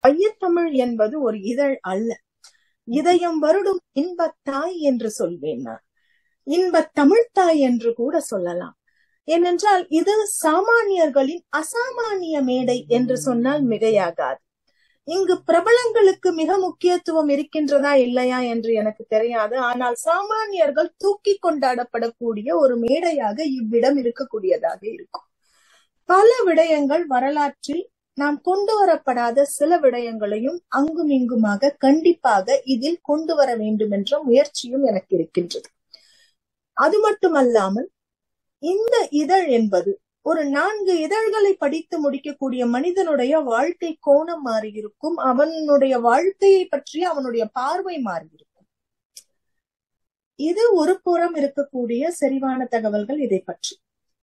பையத்தமிழ் என்பது ஒரு இதழ் அல்ல இதயம் வருடும் இன்பத்தாய் என்று சொல்வேன் நான் இன்பத் தமிழ்த்தாய் என்று கூட சொல்லலாம் ஏனென்றால் இது சாமானியர்களின் அசாமானிய மேடை என்று சொன்னால் மிகையாகாது இங்கு பிரபலங்களுக்கு மிக முக்கியத்துவம் இருக்கின்றதா இல்லையா என்று எனக்கு தெரியாது ஆனால் சாமானியர்கள் தூக்கி கொண்டாடப்படக்கூடிய ஒரு மேடையாக இவ்விடம் இருக்கக்கூடியதாக இருக்கும் பல விடயங்கள் வரலாற்றில் நாம் கொண்டு வரப்படாத சில விடயங்களையும் அங்கும் இங்குமாக கண்டிப்பாக இதில் கொண்டு வர வேண்டும் என்ற முயற்சியும் எனக்கு இருக்கின்றது அது மட்டுமல்லாமல் இந்த இதழ் என்பது ஒரு நான்கு இதழ்களை படித்து முடிக்கக்கூடிய மனிதனுடைய வாழ்க்கை கோணம் மாறியிருக்கும் அவனுடைய வாழ்க்கையை பற்றி அவனுடைய பார்வை மாறியிருக்கும் இது ஒரு புறம் இருக்கக்கூடிய செறிவான தகவல்கள் இதை பற்றி